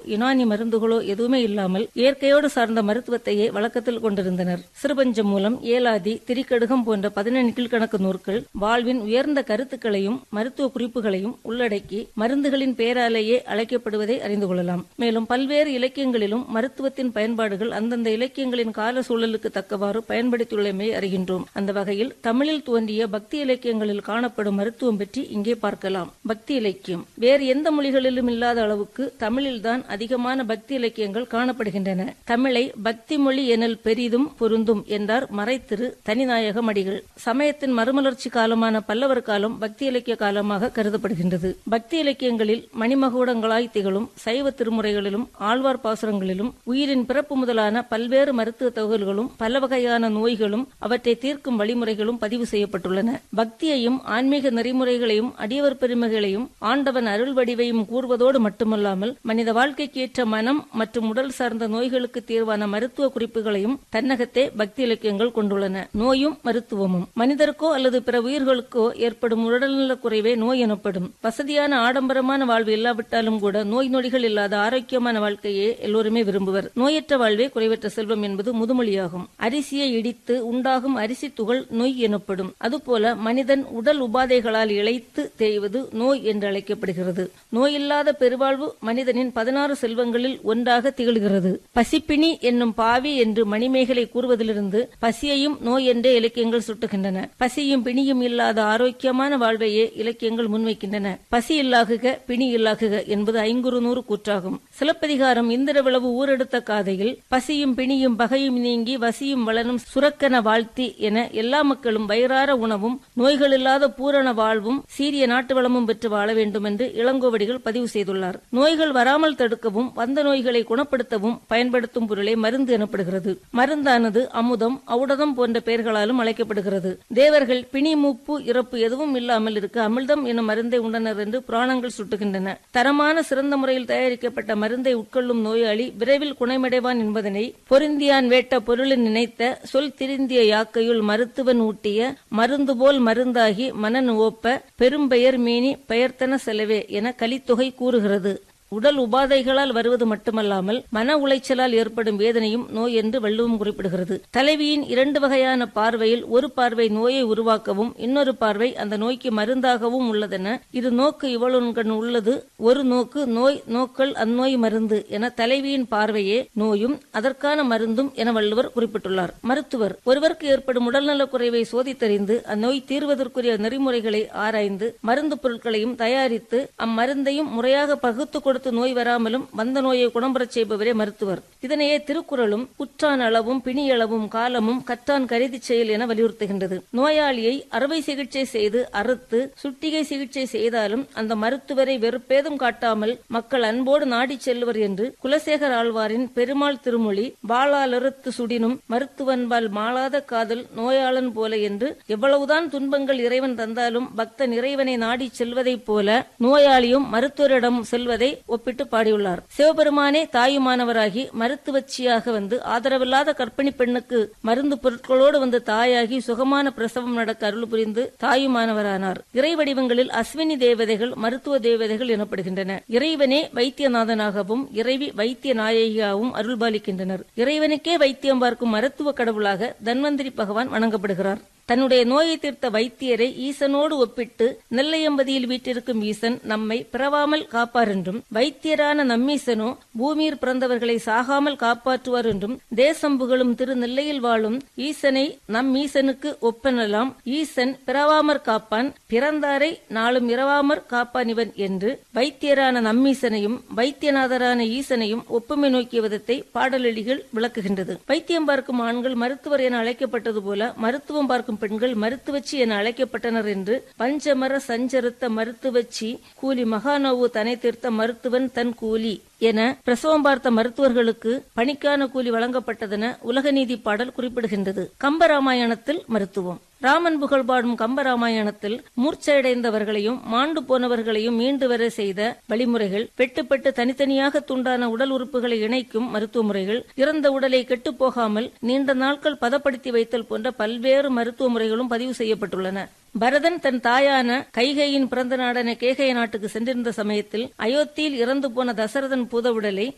யுனானி மருந்துகளோ எதுவுமே இல்லாமல் இயற்கையோடு சார்ந்த மருத்துவத்தையே வழக்கத்தில் கொண்டிருந்தனர் சிறுபஞ்சம் மூலம் ஏலாதி திரிக்கடுகம் போன்ற பதினெண் கீழ்கணக்கு நூற்கள் வாழ்வின் உயர்ந்த கருத்துக்களையும் மருத்துவ குறிப்புகளையும் உள்ளடக்கி மருந்துகளின் பெயராலேயே அழைக்கப்படுவதை அறிந்து கொள்ளலாம் மேலும் பல்வேறு இலக்கியங்களிலும் மருத்துவத்தின் பயன்பாடுகள் அந்தந்த இலக்கியங்களின் கால சூழலுக்கு தக்கவாறு பயன்படுத்தியுள்ளமை அறிகின்றோம் அந்த வகையில் தமிழில் தோன்றிய பக்தி இலக்கியங்களில் காணப்படும் மருத்துவம் பற்றி இங்கே பார்க்கலாம் பக்தி இலக்கியம் வேறு எந்த மொழிகளிலும் இல்லாத அளவுக்கு தமிழில்தான் அதிகமான பக்தி இலக்கியங்கள் காணப்படுகின்றன தமிழை பக்தி மொழி எனல் பெரிதும் பொருந்தும் என்றார் மறைத்திரு தனிநாயக மடிகள் சமயத்தின் மறுமலர்ச்சி காலமான பல்லவர் காலம் பக்தி இலக்கிய காலமாக கருதப்படுகின்றது பக்தி இலக்கியங்களில் மணிமகுடங்களாய் திகழும் சைவ திருமுறைகளிலும் ஆழ்வார் பாசுரங்களிலும் உயிரின் பிறப்பு முதலான பல்வேறு மருத்துவ தகவல்களும் பல வகையான நோய்களும் அவற்றை தீர்க்கும் வழிமுறைகளும் பதிவு செய்யப்பட்டுள்ளன பக்தியையும் ஆன்மீக நெறிமுறைகளையும் அடியவர் பெருமைகளையும் ஆண்டவன் அருள் வடிவையும் கூறுவதோடு மட்டுமல்லாமல் மனித வாழ்க்கைக்கு ஏற்ற மனம் மற்றும் உடல் சார்ந்த நோய்களுக்கு தீர்வான மருத்துவ குறிப்புகளையும் தன்னகத்தே பக்தி இலக்கியங்கள் கொண்டுள்ளன நோயும் மருத்துவமும் மனிதருக்கோ அல்லது பிற உயிர்களுக்கோ ஏற்படும் உடல்நலக் குறைவே நோய் எனப்படும் வசதியான ஆடம்பரமான வாழ்வு இல்லாவிட்டாலும் கூட நோய் நொடிகள் இல்லாத ஆரோக்கியமான வாழ்க்கையே எல்லோருமே விரும்புவர் நோயற்ற வாழ்வே குறைவற்ற செல்வம் என்பது முதுமொழியாகும் அரிசியை இடித்து உண்டாகும் அரிசி துகள் நோய் எனப்படும் அதுபோல மனிதன் உடல் உபாதைகளால் இழைத்து தேய்வது நோய் என்று அழைக்கப்படுகிறது நோயில்லாத பெருவாழ்வு மனிதனின் பதினாறு செல்வங்களில் ஒன்றாக திகழ்கிறது பசிப்பிணி என்னும் பாவி என்று மணிமேகலை கூறுவதிலிருந்து பசியையும் நோய் என்றே இலக்கியங்கள் சுட்டுகின்றன பசியும் பிணியும் இல்லாத ஆரோக்கியமான வாழ்வையே இலக்கியங்கள் முன்வைக்கின்றன பசி இல்லாகுக பிணி இல்லாகுக என்பது ஐங்குறு நூறு கூற்றாகும் சிலப்பதிகாரம் இந்திர விளவு ஊரெடுத்த காதையில் பசியும் பிணியும் பகையும் நீங்கி வசியும் வளனும் சுரக்கன வாழ்த்தி என எல்லா மக்களும் வயிறார உணவும் நோய்களில்லாத பூரண வாழ்வும் சீரிய நாட்டு வளமும் பெற்று வாழ வேண்டும் என்று இளங்கோவடிகள் பதிவு செய்துள்ளார் நோய்கள் வராமல் தடுக்கவும் வந்த நோய்களை குணப்படுத்தவும் பயன்படுத்தும் பொருளே மருந்து எனப்படுகிறது மருந்தானது அமுதம் ஔடதம் போன்ற பெயர்களாலும் அழைக்கப்படுகிறது தேவர்கள் பிணி மூப்பு இறப்பு எதுவும் இல்லாமல் இருக்க அமிர்தம் எனும் மருந்தை உண்டனர் என்று புராணங்கள் சுட்டுகின்றன தரமான சிறந்த முறையில் தயாரிக்கப்பட்ட மருந்தை உட்கொள்ளும் நோயாளி விரைவில் குணமடைவான் என்பதனை பொருந்தியான் வேட்ட பொருளில் நினைத்த சொல் திரிந்திய யாக்கையுள் மருத்துவன் ஊட்டிய மருந்து போல் மருந்தாகி மனன் ஓப்ப பெரும்பெயர் மீனி பெயர்த்தன செலவே என கலித்தொகை கூறுகிறது உடல் உபாதைகளால் வருவது மட்டுமல்லாமல் மன உளைச்சலால் ஏற்படும் வேதனையும் நோய் என்று வள்ளுவம் குறிப்பிடுகிறது தலைவியின் இரண்டு வகையான பார்வையில் ஒரு பார்வை நோயை உருவாக்கவும் இன்னொரு பார்வை அந்த நோய்க்கு மருந்தாகவும் உள்ளதென இது நோக்கு இவளுன்கண் உள்ளது ஒரு நோக்கு நோய் நோக்கள் அந்நோய் மருந்து என தலைவியின் பார்வையே நோயும் அதற்கான மருந்தும் என வள்ளுவர் குறிப்பிட்டுள்ளார் மருத்துவர் ஒருவருக்கு ஏற்படும் உடல்நலக் குறைவை சோதித்தறிந்து அந்நோய் தீர்வதற்குரிய நெறிமுறைகளை ஆராய்ந்து மருந்து பொருட்களையும் தயாரித்து அம்மருந்தையும் முறையாக பகுத்து கொடுத்து நோய் வராமலும் வந்த நோயை குணம்பெறச் செய்பவரே மருத்துவர் இதனையே திருக்குறளும் குற்றான் அளவும் பிணி அளவும் காலமும் கற்றான் கருதி செயல் என வலியுறுத்துகின்றது நோயாளியை அறுவை சிகிச்சை செய்து அறுத்து சுட்டிகை சிகிச்சை செய்தாலும் அந்த மருத்துவரை வெறுப்பேதும் காட்டாமல் மக்கள் அன்போடு நாடிச் செல்வர் என்று குலசேகர் ஆழ்வாரின் பெருமாள் திருமொழி வாளாலறுத்து சுடினும் மருத்துவன்பால் மாளாத காதல் நோயாளன் போல என்று எவ்வளவுதான் துன்பங்கள் இறைவன் தந்தாலும் பக்தன் இறைவனை நாடிச் செல்வதைப் போல நோயாளியும் மருத்துவரிடம் செல்வதை ஒப்பிட்டு பாடியுள்ளார் சிவபெருமானே தாயுமானவராகி மருத்துவச்சியாக வந்து ஆதரவில்லாத கர்ப்பிணி பெண்ணுக்கு மருந்து பொருட்களோடு வந்து தாயாகி சுகமான பிரசவம் நடக்க அருள் புரிந்து தாயுமானவரானார் இறை வடிவங்களில் அஸ்வினி தேவதைகள் மருத்துவ தேவதைகள் எனப்படுகின்றன இறைவனே வைத்தியநாதனாகவும் இறைவி வைத்திய நாயகியாகவும் அருள்பாலிக்கின்றனர் இறைவனுக்கே வைத்தியம் பார்க்கும் மருத்துவ கடவுளாக தன்வந்திரி பகவான் வணங்கப்படுகிறார் தன்னுடைய நோயை தீர்த்த வைத்தியரை ஈசனோடு ஒப்பிட்டு நெல்லையம்பதியில் வீட்டிருக்கும் ஈசன் நம்மை பிறவாமல் காப்பார் என்றும் வைத்தியரான நம்மீசனோ பூமியில் பிறந்தவர்களை சாகாமல் காப்பாற்றுவார் என்றும் தேசம் புகழும் திரு நெல்லையில் வாழும் ஈசனை நம் ஈசனுக்கு ஒப்பெனலாம் ஈசன் பிறவாமற் காப்பான் பிறந்தாரை நாளும் இரவாமற் காப்பான் இவன் என்று வைத்தியரான நம்மீசனையும் வைத்தியநாதரான ஈசனையும் ஒப்புமை நோக்கிய விதத்தை பாடலெளிகள் விளக்குகின்றது வைத்தியம் பார்க்கும் ஆண்கள் மருத்துவர் என அழைக்கப்பட்டது போல மருத்துவம் பார்க்கும் பெண்கள் மருத்துவச்சி என அழைக்கப்பட்டனர் என்று பஞ்சமர சஞ்சரித்த மருத்துவச்சி கூலி மகானோவு தனை தீர்த்த மருத்துவன் தன் கூலி என பிரசவம் பார்த்த மருத்துவர்களுக்கு பணிக்கான கூலி வழங்கப்பட்டதென உலக நீதி பாடல் குறிப்பிடுகின்றது கம்பராமாயணத்தில் மருத்துவம் ராமன் புகழ் பாடும் கம்பராமாயணத்தில் மூர்ச்சையடைந்தவர்களையும் மாண்டு போனவர்களையும் மீண்டு வர செய்த வழிமுறைகள் வெட்டுப்பட்டு தனித்தனியாக துண்டான உடல் உறுப்புகளை இணைக்கும் மருத்துவ முறைகள் இறந்த உடலை கெட்டுப் போகாமல் நீண்ட நாட்கள் பதப்படுத்தி வைத்தல் போன்ற பல்வேறு மருத்துவ முறைகளும் பதிவு செய்யப்பட்டுள்ளன பரதன் தன் தாயான கைகையின் பிறந்த நாடான கேகய நாட்டுக்கு சென்றிருந்த சமயத்தில் அயோத்தியில் இறந்து போன தசரதன் பூதவுடலை